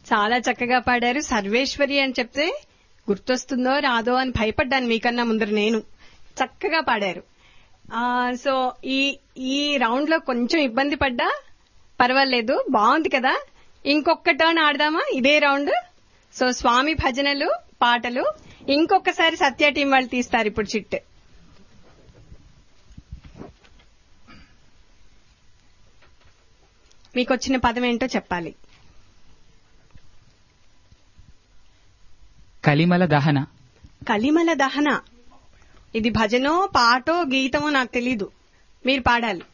చాలా చక్కగా పాడారు సర్వేశ్వరి అని చెప్తే గుర్తొస్తుందో రాదో అని భయపడ్డాను మీకన్నా ముందర నేను చక్కగా పాడారు ఆ, సో ఈ ఈ రౌండ్ లో కొంచెం ఇబ్బంది పడ్డా పర్వాలేదు బాగుంది కదా ఇంకొక టర్న్ ఆడదామా ఇదే రౌండ్ సో స్వామి భజనలు పాటలు ఇంకొకసారి సత్య టీం వాళ్ళు తీస్తారు ఇప్పుడు చిట్ మీకు వచ్చిన పదం ఏంటో చెప్పాలి కలిమల దహన కలిమల దహన ఇది భజనో పాటో గీతమో నాకు తెలీదు మీరు పాడాలి